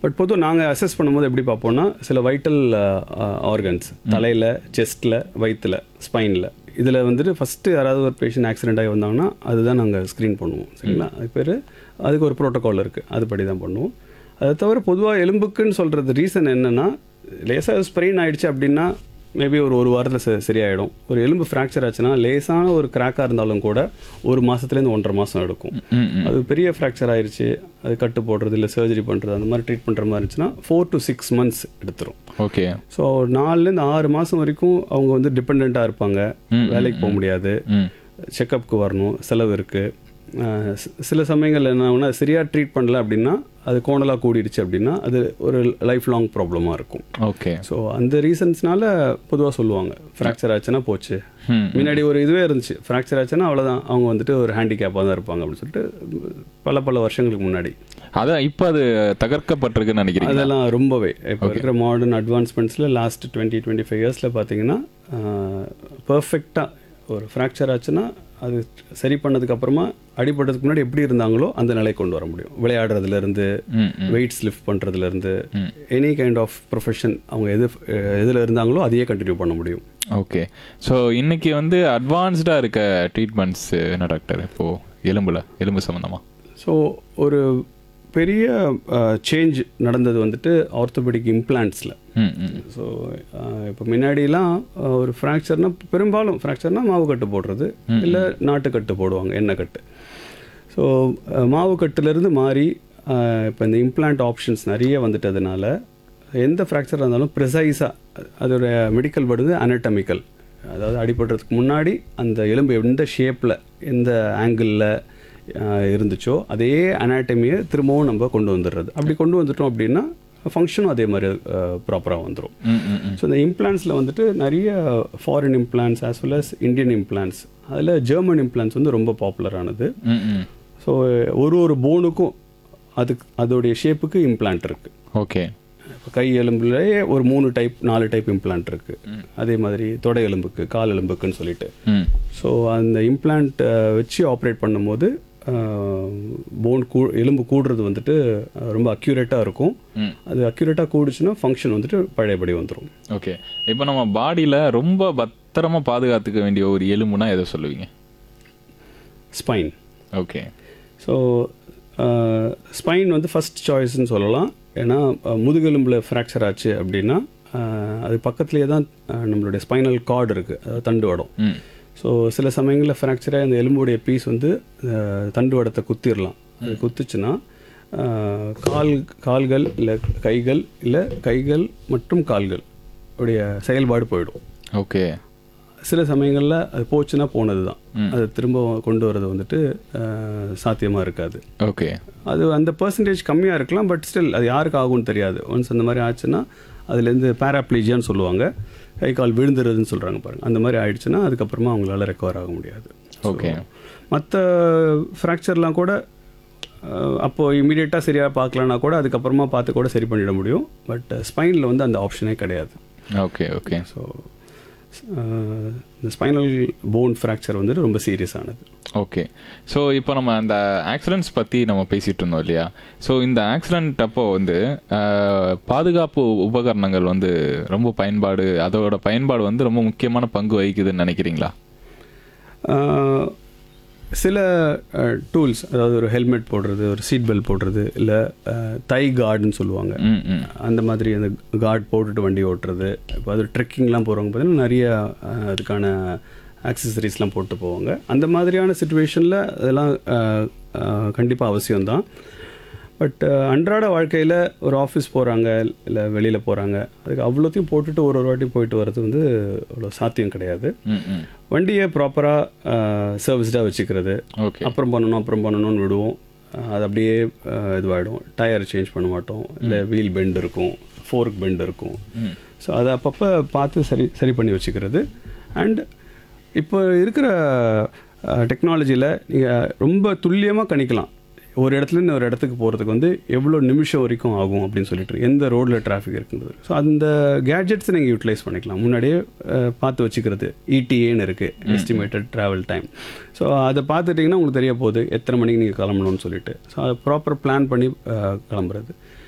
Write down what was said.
But பொதுவாக நாங்கள் assess பண்ணும்போது எப்படி பார்ப்போம்னா சில வைட்டல் ஆர்கன்ஸ் தலையில் செஸ்ட்டில் வயிற்றில் ஸ்பைனில் இதில் வந்துட்டு ஃபஸ்ட்டு யாராவது ஒரு பேஷண்ட் ஆக்சிடென்ட் ஆகி வந்தாங்கன்னா அதுதான் நாங்கள் ஸ்க்ரீன் பண்ணுவோம் சரிங்களா அது பேர் அதுக்கு ஒரு ப்ரோட்டோகால் இருக்குது அதுபடி தான் பண்ணுவோம் அதை தவிர பொதுவாக எலும்புக்குன்னு சொல்கிறது ரீசன் என்னென்னா லேசாக ஸ்ப்ரெயின் ஆயிடுச்சு அப்படின்னா மேபி ஒரு ஒரு வாரத்தில் ச சரியாயிடும் ஒரு எலும்பு ஃப்ராக்சர் ஆச்சுன்னா லேசான ஒரு கிராக்காக இருந்தாலும் கூட ஒரு மாதத்துலேருந்து ஒன்றரை மாதம் எடுக்கும் ம் ம் அது பெரிய ஃப்ராக்சர் ஆயிருச்சு அது கட்டு போடுறது இல்லை சர்ஜரி பண்ணுறது அந்த மாதிரி ட்ரீட் பண்ணுற மாதிரி இருந்துச்சுன்னா ஃபோர் டு சிக்ஸ் மந்த்ஸ் எடுத்துரும் ஓகே ஸோ நாலுலேருந்து ஆறு மாதம் வரைக்கும் அவங்க வந்து டிபெண்ட்டாக இருப்பாங்க வேலைக்கு போக முடியாது ம் செக்கப்புக்கு வரணும் செலவு இருக்குது சில சமயங்கள் என்ன ஆகும்னா சரியாக ட்ரீட் பண்ணல அப்படின்னா அது கோணலாக கூடிடுச்சு அப்படின்னா அது ஒரு லைஃப் லாங் ப்ராப்ளமாக இருக்கும் ஓகே ஸோ அந்த ரீசன்ஸ்னால பொதுவாக சொல்லுவாங்க ஃப்ராக்சர் ஆச்சுன்னா போச்சு ம் முன்னாடி ஒரு இதுவே இருந்துச்சு ஃப்ராக்சர் ஆச்சுன்னா அவ்வளோதான் அவங்க வந்துட்டு ஒரு ஹேண்டிகேப்பாக தான் இருப்பாங்க அப்படின்னு சொல்லிட்டு பல பல வருஷங்களுக்கு முன்னாடி அதான் இப்போ அது தகர்க்கப்பட்டிருக்குன்னு நினைக்கிறீங்க அதெல்லாம் ரொம்பவே இப்போ இருக்கிற மாடர்ன் அட்வான்ஸ்மெண்ட்ஸில் லாஸ்ட் டுவெண்ட்டி டுவெண்ட்டி ஃபைவ் இயர்ஸில் பார்த்தீங்கன்னா பர்ஃபெக்டாக ஒரு ஃப்ராக்சர் ஆச்சுன்னா அது சரி பண்ணதுக்கு அப்புறமா அடிபட்டதுக்கு முன்னாடி எப்படி இருந்தாங்களோ அந்த நிலை கொண்டு வர முடியும் விளையாடுறதுலேருந்து ம் ம் வெயிட்ஸ் லிஃப்ட் பண்ணுறதுலேருந்து எனி கைண்ட் ஆஃப் ப்ரொஃபஷன் அவங்க எது எதில் இருந்தாங்களோ அதையே கண்டினியூ பண்ண முடியும் ஓகே ஸோ இன்னைக்கு வந்து அட்வான்ஸ்டாக இருக்க ட்ரீட்மெண்ட்ஸ் என்ன டாக்டர் இப்போது எலும்புல எலும்பு சம்மந்தமாக ஸோ ஒரு பெரிய சேஞ்ச் நடந்தது வந்துட்டு ஆர்த்தோபெடிக் இம்ப்ளான்ட்ஸில் ம் ம் ஸோ இப்போ முன்னாடிலாம் அஹ், ஒரு ஃப்ராக்சர்னா பெரும்பாலும் ஃப்ராக்சர்னா மாவு கட்டு போடுறது இல்லை நாட்டுக்கட்டு போடுவாங்க எண்ணெய் கட்டு ஸோ மாவு கட்டுலேருந்து மாறி இப்போ இந்த இம்ப்ளான்ட் ஆப்ஷன்ஸ் நிறைய வந்துட்டதுனால எந்த ஃப்ராக்சராக இருந்தாலும் ப்ரிசைஸாக அதோட மெடிக்கல் வேர்டு வந்து anatomical அதாவது அடிபடுறதுக்கு முன்னாடி அந்த எலும்பு எந்த ஷேப்பில் எந்த ஆங்கிளில் இருந்துச்சோ அதே அனாட்டமியை திரும்பவும் நம்ம கொண்டு வந்துடுறது அப்படி கொண்டு வந்துட்டோம் அப்படின்னா ஃபங்க்ஷனும் அதே மாதிரி ப்ராப்பராக வந்துடும் ம் ம் ம் ஸோ இந்த இம்ப்ளான்ஸில் வந்துட்டு நிறைய foreign implants as well as Indian implants அதில் ஜெர்மன் இம்ப்ளான்ஸ் வந்து ரொம்ப பாப்புலரானது ம் ம் ஸோ ஒரு ஒரு போனுக்கும் அதுக்கு அதோடைய ஷேப்புக்கு இம்ப்ளான்ட் இருக்குது ஓகே இப்போ கை எலும்புலேயே ஒரு மூணு டைப் நாலு டைப் இம்ப்ளான்ட் இருக்குது அதே மாதிரி தொடை எலும்புக்கு கால் எலும்புக்குன்னு சொல்லிட்டு ம் ஸோ அந்த இம்ப்ளான்ட் வச்சு ஆப்ரேட் பண்ணும்போது போன் கூ எலும்பு கூடுறது வந்துட்டு அஹ், ரொம்ப அக்யூரேட்டாக இருக்கும் ம். அது அக்யூரேட்டாக கூடுச்சுன்னா ஃபங்க்ஷன் வந்துட்டு பழையபடி வந்துடும் ஓகே இப்போ நம்ம பாடியில் ரொம்ப பத்திரமா பாதுகாத்துக்க வேண்டிய ஒரு எலும்புனா எதை சொல்லுவீங்க ஸ்பைன் ஓகே ஸோ ஸ்பைன் வந்து ஃபஸ்ட் சாய்ஸ்னு சொல்லலாம் ஏன்னா அஹ், முதுகெலும்பில் ஃப்ராக்சர் ஆச்சு அப்படின்னா அஹ், அது பக்கத்துலேயே தான் அஹ், நம்மளுடைய ஸ்பைனல் கார்டு இருக்குது அதாவது தண்டுவடம் ம் ஸோ சில சமயங்களில் ஃப்ராக்சராக அந்த எலும்புடைய பீஸ் வந்து அஹ், தண்டுவடத்தை குத்திடலாம் அது குத்துச்சுன்னா அஹ், கால் கால்கள் இல்லை கைகள் இல்லை கைகள் மற்றும் கால்கள் உடைய செயல்பாடு போயிடும் ஓகே சில சமயங்களில் அது போச்சுன்னா போனது தான் அது திரும்ப கொண்டு வர்றது வந்துட்டு சாத்தியமாக இருக்காது ஓகே அது அந்த பர்சன்டேஜ் கம்மியாக இருக்கலாம் பட் ஸ்டில் அது யாருக்கு ஆகும்னு தெரியாது ஒன்ஸ் அந்த மாதிரி ஆச்சுன்னா அதுலேருந்து பேராப்ளீஜியான்னு சொல்லுவாங்க கை கால் விழுந்துருதுன்னு சொல்கிறாங்க பாருங்க அந்த மாதிரி ஆயிடுச்சுன்னா அதுக்கப்புறமா அவங்களால ரெக்கவர் ஆக முடியாது ஓகே மற்ற ஃப்ராக்சர்லாம் கூட அஹ், அப்போ இமீடியட்டாக சரியாக பார்க்கலனா கூட அதுக்கப்புறமா பார்த்து கூட சரி பண்ணிட முடியும் பட் ஸ்பைனில் வந்து அந்த ஆப்ஷனே கிடையாது ஓகே ஓகே ஸோ இந்த ஸ்பைனல் போன் ஃப்ராக்சர் வந்துட்டு ரொம்ப சீரியஸானது ஓகே ஸோ இப்போ நம்ம அந்த ஆக்சிடென்ட்ஸ் பற்றி நம்ம பேசிகிட்டு இருந்தோம் இல்லையா ஸோ இந்த ஆக்சிடென்ட் அப்போ வந்து ஆஹ், பாதுகாப்பு உபகரணங்கள் வந்து ரொம்ப பயன்பாடு அதோட பயன்பாடு வந்து ரொம்ப முக்கியமான பங்கு வகிக்குதுன்னு நினைக்கிறீங்களா ஆஹ், சில டூல்ஸ் அதாவது ஒரு ஹெல்மெட் போடுறது ஒரு சீட் பெல்ட் போடுறது இல்லை தை கார்டுன்னு சொல்லுவாங்க ம் ம் அந்த மாதிரி அந்த கார்டு போட்டுட்டு வண்டி ஓட்டுறது இப்போ அது ட்ரெக்கிங்லாம் போகிறவங்க பார்த்தீங்கன்னா நிறைய அஹ், அதுக்கான ஆக்சசரிஸ்லாம் போட்டு போவாங்க அந்த மாதிரியான சுச்சுவேஷனில் அதெல்லாம் கண்டிப்பாக அவசியம்தான் பட் அன்றாட வாழ்க்கையில் ஒரு ஆஃபீஸ் போகிறாங்க இல்லை வெளியில் போகிறாங்க அதுக்கு அவ்வளோத்தையும் போட்டுட்டு ஒரு ஒரு வாட்டி போயிட்டு வர்றது வந்து அவ்வளோ சாத்தியம் கிடையாது ம் ம் வண்டியை ப்ராப்பராக சர்வீஸ்டாக வச்சுக்கிறது ஓகே அப்புறம் பண்ணணும் அப்புறம் பண்ணணும்னு விடுவோம் அஹ் அது அப்படியே அஹ், இதுவாகிடும் டயர் சேஞ்ச் பண்ண மாட்டோம் இல்லை வீல் பெண்ட் இருக்கும் ஃபோர்க் பெண்ட் இருக்கும் ஸோ அதை அப்பப்போ பார்த்து சரி சரி பண்ணி வச்சுக்கிறது அண்ட் இப்போ இருக்கிற டெக்னாலஜியில் நீங்கள் ரொம்ப துல்லியமாக கணிக்கலாம் ஒரு இடத்துலேருந்து ஒரு இடத்துக்கு போகிறதுக்கு வந்து எவ்வளோ நிமிஷம் வரைக்கும் ஆகும் அப்படின்னு சொல்லிட்டு எந்த ரோடில் டிராஃபிக் இருக்குன்றது ஸோ அந்த கேட்ஜெட்ஸை நீங்கள் யூட்டிலைஸ் பண்ணிக்கலாம் முன்னாடியே அஹ், பார்த்து வச்சுக்கிறது இடிஏன்னு இருக்குது எஸ்டிமேட்டட் ட்ராவல் டைம் ஸோ அதை பார்த்துட்டிங்கன்னா உங்களுக்கு தெரிய போகுது எத்தனை மணிக்கு நீங்கள் கிளம்பணும்னு சொல்லிட்டு ஸோ அதை ப்ராப்பர் பிளான் பண்ணி அஹ், கிளம்புறது